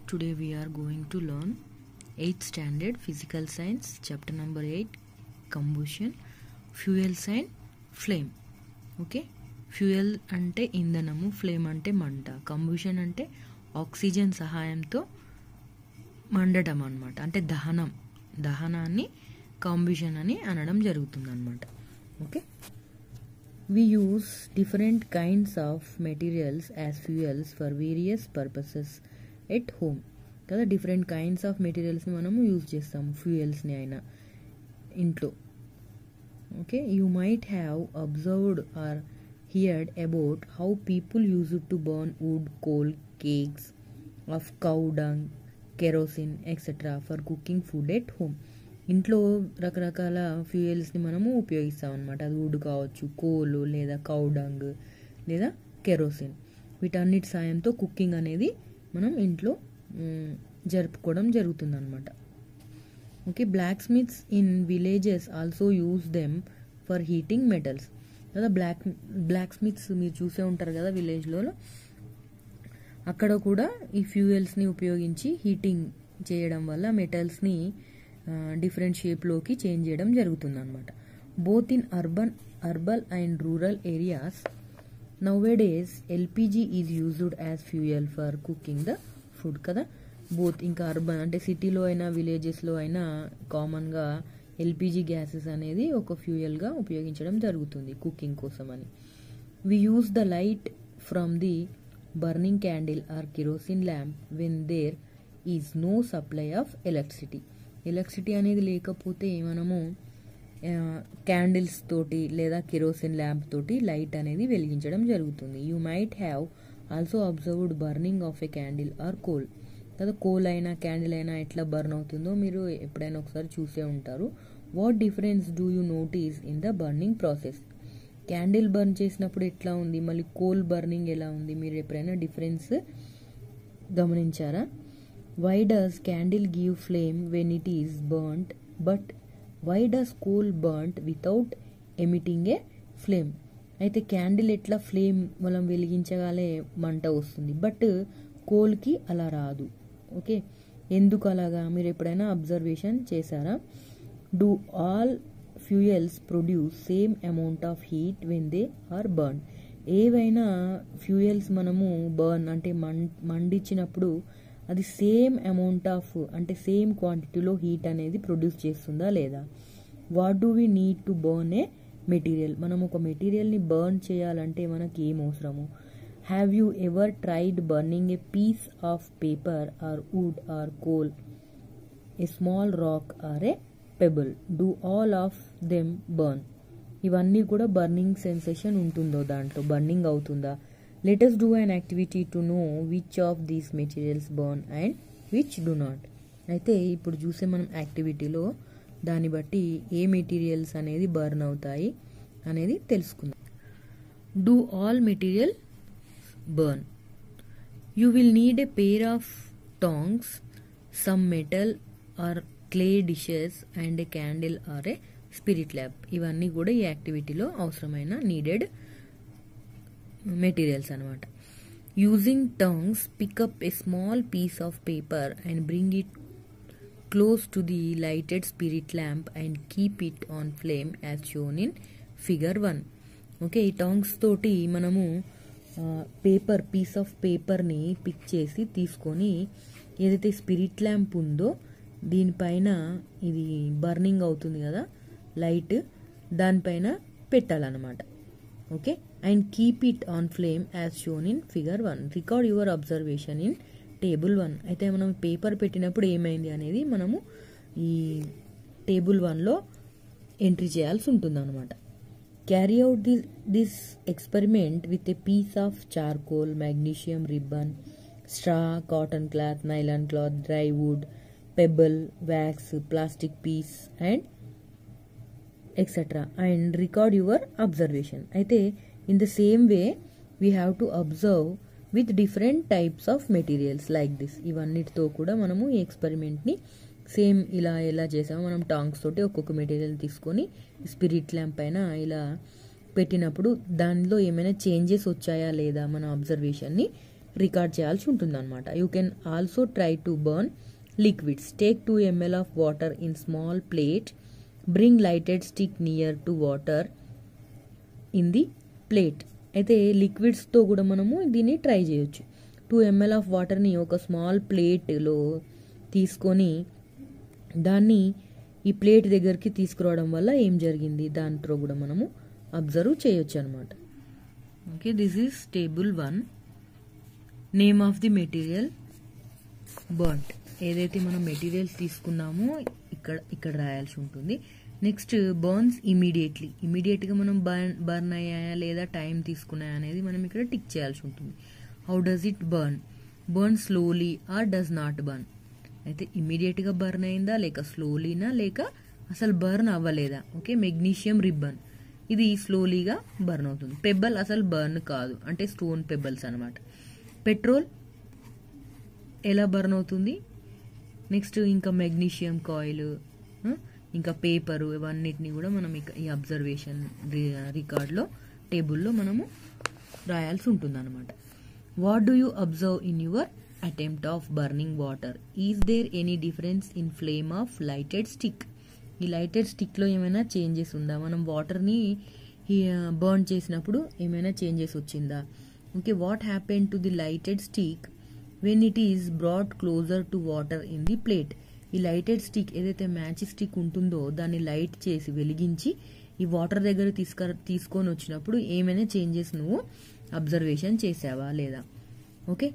Today we are going to learn 8th standard physical science chapter number 8 combustion fuels and flame okay fuel అంటే ఇంధనము flame అంటే మంట combustion అంటే oxygen సహాయంతో మండటం అనమాట అంటే దహనం దహనాన్ని కాంబిషన్ అని అనడం జరుగుతుంది అనమాట okay We use different kinds of materials as fuels for various purposes at home. కదా డిఫరెంట్ కైండ్స్ ఆఫ్ మెటీరియల్స్ని మనము యూజ్ చేస్తాము ఫ్యూయల్స్ని అయినా ఇంట్లో okay you might have observed or heard about how people use to burn wood coal cakes of cow dung kerosene etcetera for cooking food at home ఇంట్లో రకరకాల ఫ్యూయల్స్ని మనము ఉపయోగిస్తాం అనమాట అది వుడ్ కావచ్చు కోలు లేదా కౌడంగ్ లేదా కెరోసిన్ వీటన్నిటి సాయంతో కుకింగ్ అనేది మనం ఇంట్లో మ్, జరుపుకోవడం జరుగుతుందన్నమాట okay blacksmiths in villages also use them for heating metals కదా బ్లాక్ బ్లాక్ స్మిత్స్ మీరు చూసే ఉంటారు కదా విలేజ్లో అక్కడ కూడా ఈ ఫ్యూయల్స్ని ఉపయోగించి హీటింగ్ చేయడం వల్ల మెటల్స్ని డిఫరెంట్ షేప్లోకి చేంజ్ చేయడం జరుగుతుంది అనమాట both in urban urban and rural areas nowadays LPG is used as fuel for cooking the food కదా బోత్ ఇంకా అర్బన్ అంటే సిటీలో అయినా విలేజెస్లో అయినా కామన్గా ఎల్పిజి గ్యాసెస్ అనేది ఒక ఫ్యూయల్గా ఉపయోగించడం జరుగుతుంది కుకింగ్ కోసం అని we use the light from the burning candle or kerosene lamp when there is no supply of electricity electricity అనేది లేకపోతే మనము క్యాండిల్స్ తోటి లేదా కిరోసిన్ ల్యాంప్ తోటి లైట్ అనేది వెలిగించడం జరుగుతుంది you might have also observed burning of a candle or coal కదా కోల్ అయినా క్యాండిల్ అయినా ఎట్లా బర్న్ అవుతుందో మీరు ఎప్పుడైనా ఒకసారి చూసే ఉంటారు what difference do you notice in the burning process candle burn చేసినప్పుడు ఎట్లా ఉంది మళ్ళీ కోల్ బర్నింగ్ ఎలా ఉంది మీరు ఎప్పుడైనా డిఫరెన్స్ గమనించారా why does candle give flame when it is burnt but why does coal burnt without emitting a flame అయితే క్యాండిల్ ఎట్లా ఫ్లేమ్ మనం వెలిగించగానే మంట వస్తుంది బట్ కోల్కి అలా రాదు ఓకే ఎందుకు అలాగా మీరు ఎప్పుడైనా అబ్జర్వేషన్ చేశారా do all fuels produce same amount of heat when they are burn ఏవైనా ఫ్యూయల్స్ మనము బర్న్ అంటే మం మండించినప్పుడు అది సేమ్ అమౌంట్ ఆఫ్ అంటే సేమ్ క్వాంటిటీలో హీట్ అనేది ప్రొడ్యూస్ చేస్తుందా లేదా what do we need to burn a material మనం ఒక మెటీరియల్ని బర్న్ చేయాలంటే మనకి ఏం అవసరము have you ever tried burning a piece of paper or wood or coal a small rock or a pebble do all of them burn ఇవన్నీ కూడా burning sensation ఉంటుందో దాంట్లో బర్నింగ్ అవుతుందా let's do an activity to know which of these materials burn and which do not అయితే ఇప్పుడు చూసే మనం యాక్టివిటీలో దాన్ని బట్టి ఏ మెటీరియల్స్ అనేది బర్న్ అవుతాయి అనేది తెలుసుకుందాం do all material burn you will need a pair of tongs some metal or clay dishes and a candle or a spirit lamp ఇవన్నీ కూడా ఈ యాక్టివిటీలో అవసరమైన నీడెడ్ మెటీరియల్స్ అనమాట using tongs pick up a small piece of paper and bring it close to the lighted spirit lamp and keep it on flame as shown in figure one okay ఈ tongs తోటి మనము paper piece of పేపర్ని pick చేసి తీసుకొని ఏదైతే spirit lamp ఉందో దీనిపైన ఇది బర్నింగ్ అవుతుంది కదా లైట్ దానిపైన పెట్టాలన్నమాట okay and keep it on flame as shown in figure one record your observation in table one అయితే మనం పేపర్ పెట్టినప్పుడు ఏమైంది అనేది మనము ఈ టేబుల్ వన్లో ఎంట్రీ చేయాల్సి ఉంటుంది అనమాట carry out the this experiment with a piece of charcoal magnesium ribbon straw cotton cloth nylon cloth dry wood pebble wax plastic piece and etcetera and record your observation అయితే in the same way we have to observe with different types of materials like this ఇవన్నిటితో కూడా మనము ఈ ఎక్స్పెరిమెంట్ని same ఇలా ఎలా చేసామో మనం tongs తోటి ఒక్కొక్క మెటీరియల్ తీసుకొని స్పిరిట్ ల్యాంప్ పైన ఇలా పెట్టినప్పుడు దానిలో ఏమైనా చేంజెస్ వచ్చాయా లేదా మన అబ్జర్వేషన్ని రికార్డ్ చేయాల్సి ఉంటుంది అనమాట you can also try to burn liquids take two ml of water in small plate bring lighted stick near to water in the plate అయితే లిక్విడ్స్తో కూడా మనము దీన్ని ట్రై చేయొచ్చు టూ ఎంఎల్ ఆఫ్ వాటర్ని ఒక స్మాల్ ప్లేట్లో తీసుకొని దాన్ని ఈ ప్లేట్ దగ్గరికి తీసుకురావడం వల్ల ఏం జరిగింది దాంట్లో కూడా మనము అబ్జర్వ్ చేయొచ్చు అనమాట okay this is table one name of the material burnt ఏదైతే మనం మెటీరియల్స్ తీసుకున్నామో ఇక్కడ ఇక్కడ రాయాల్సి ఉంటుంది నెక్స్ట్ బర్న్స్ ఇమీడియట్లీ ఇమీడియట్గా మనం బర్న్ బర్న్ అయ్యాయా లేదా టైం తీసుకున్నాయా అనేది మనం ఇక్కడ టిక్ చేయాల్సి ఉంటుంది how does it burn burn slowly or does not burn అయితే ఇమీడియట్గా బర్న్ అయిందా లేక స్లోలీనా లేక అసలు బర్న్ అవ్వలేదా ఓకే మెగ్నీషియం రిబ్బన్ ఇది స్లోలీగా బర్న్ అవుతుంది పెబ్బల్ అసలు బర్న్ కాదు అంటే స్టోన్ పెబ్బల్స్ అనమాట పెట్రోల్ ఎలా బర్న్ అవుతుంది నెక్స్ట్ ఇంకా మెగ్నీషియం కాయిల్ ఇంకా పేపరు ఇవన్నిటిని కూడా మనం ఇక ఈ అబ్జర్వేషన్ రికార్డ్లో టేబుల్లో మనము రాయాల్సి ఉంటుంది అనమాట what do you observe in your attempt of burning water is there any difference in flame of lighted stick ఈ లైటెడ్ స్టిక్లో ఏమైనా చేంజెస్ ఉందా మనం వాటర్ని బర్న్ చేసినప్పుడు ఏమైనా చేంజెస్ వచ్చిందా okay what happen to the lighted stick when it is brought closer to water in the plate ఈ లైటెడ్ స్టిక్ ఏదైతే మ్యాచ్ స్టిక్ ఉంటుందో దాన్ని లైట్ చేసి వెలిగించి ఈ వాటర్ దగ్గర తీసుక తీసుకొని వచ్చినప్పుడు ఏమైనా చేంజెస్ నువ్వు అబ్జర్వేషన్ చేసావా లేదా okay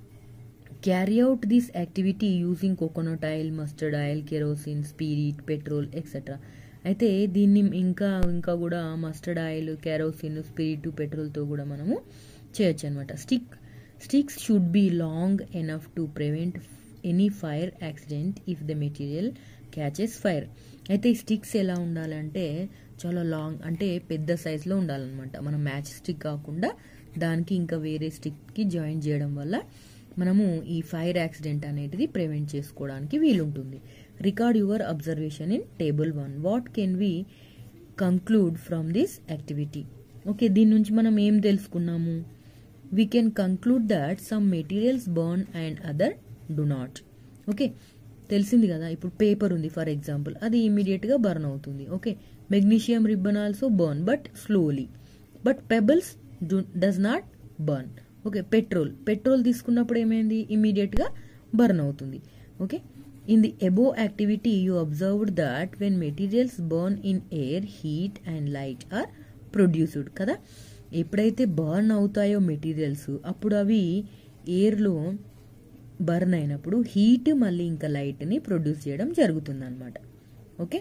carry out this activity using coconut oil mustard oil kerosene spirit petrol etcetera అయితే దీన్ని ఇంకా ఇంకా కూడా మస్టర్డ్ ఆయిల్ కెరోసిన్ స్పిరిట్ పెట్రోల్తో కూడా మనము చేయొచ్చు అనమాట stick sticks should be long enough to prevent any fire accident if the material catches fire అయితే ఈ స్టిక్స్ ఎలా ఉండాలంటే చాలా లాంగ్ అంటే పెద్ద సైజులో ఉండాలన్నమాట మనం మ్యాచ్ స్టిక్ కాకుండా దానికి ఇంకా వేరే స్టిక్కి జాయిన్ చేయడం వల్ల మనము ఈ ఫైర్ యాక్సిడెంట్ అనేది ప్రివెంట్ చేసుకోవడానికి వీలుంటుంది record your observation in table one what can we conclude from this activity okay దీని నుంచి మనం ఏం తెలుసుకున్నాము we can conclude that some materials burn and other do not okay తెలిసింది కదా ఇప్పుడు పేపర్ ఉంది ఫర్ ఎగ్జాంపుల్ అది ఇమీడియట్గా బర్న్ అవుతుంది okay magnesium ribbon also burn but slowly but pebbles does not burn okay petrol petrol తీసుకున్నప్పుడు ఏమైంది ఇమీడియట్గా బర్న్ అవుతుంది okay in the above activity you observed that when materials burn in air heat and light are produced కదా ఎప్పుడైతే burn అవుతాయో materials అప్పుడు అవి ఎయిర్లో burn అయినప్పుడు హీట్ మళ్ళీ ఇంకా లైట్ని ప్రొడ్యూస్ చేయడం జరుగుతుంది అనమాట okay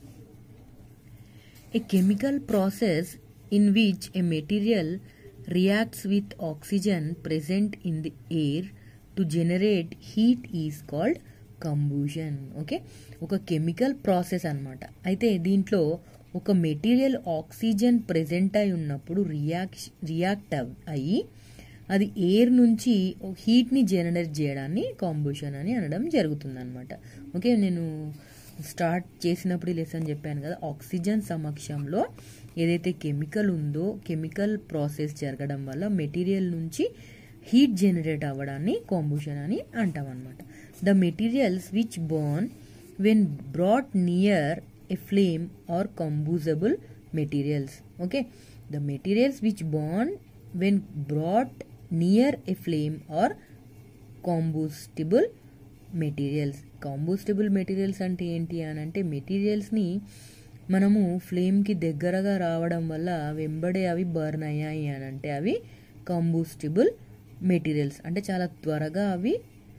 a chemical process in which a material reacts with oxygen present in the air to generate heat is called combustion okay ఒక కెమికల్ ప్రాసెస్ అనమాట అయితే దీంట్లో ఒక మెటీరియల్ ఆక్సిజన్ ప్రెసెంట్ అయి ఉన్నప్పుడు రియాక్ట్ రియాక్ట్ అయ్యి అది ఎయిర్ నుంచి హీట్ని జనరేట్ చేయడాన్ని కాంబూషన్ అని అనడం జరుగుతుంది అనమాట ఓకే నేను స్టార్ట్ చేసినప్పుడు ఈ లెసన్ చెప్పాను కదా ఆక్సిజన్ సమక్షంలో ఏదైతే కెమికల్ ఉందో కెమికల్ ప్రాసెస్ జరగడం వల్ల మెటీరియల్ నుంచి హీట్ జనరేట్ అవ్వడాన్ని కాంబూషన్ అని అంటాం అనమాట the materials which burn when brought near a flame are combustible materials okay the materials which burn when brought near a flame are combustible materials combustible materials అంటే ఏంటి అని అంటే మెటీరియల్స్ని మనము ఫ్లేమ్కి దగ్గరగా రావడం వల్ల వెంబడే అవి బర్న్ అయ్యాయి అని అంటే అవి కంబూస్టిబుల్ మెటీరియల్స్ అంటే చాలా త్వరగా అవి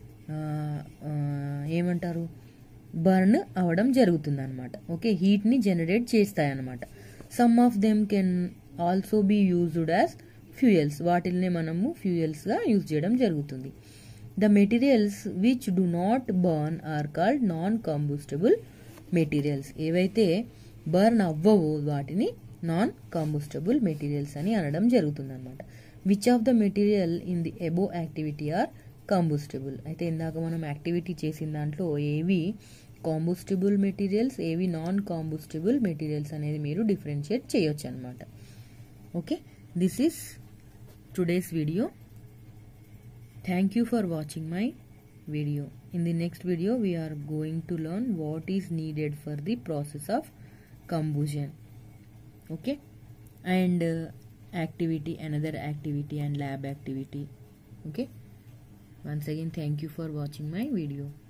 ఏమంటారు బర్న్ అవ్వడం జరుగుతుంది అనమాట ఓకే హీట్ని జనరేట్ చేస్తాయి అనమాట some of them can also be used as fuels వాటిల్ని మనము ఫ్యూయల్స్గా యూజ్ చేయడం జరుగుతుంది the materials which do not burn are called non combustible materials ఏవైతే బర్న్ అవ్వవో వాటిని నాన్ కంబూస్టబుల్ మెటీరియల్స్ అని అనడం జరుగుతుంది అనమాట which of the material in the above activity are combustible అయితే ఇందాక మనం యాక్టివిటీ చేసిన దాంట్లో ఏవి కాంబూస్టిబుల్ మెటీరియల్స్ ఏవి నాన్ కాంబూస్టిబుల్ మెటీరియల్స్ అనేది మీరు డిఫరెన్షియేట్ చేయొచ్చు అనమాట okay this is today's video thank you for watching my video in the next video we are going to learn what is needed for the process of combustion okay and uh, activity another activity and lab activity okay once again thank you for watching my video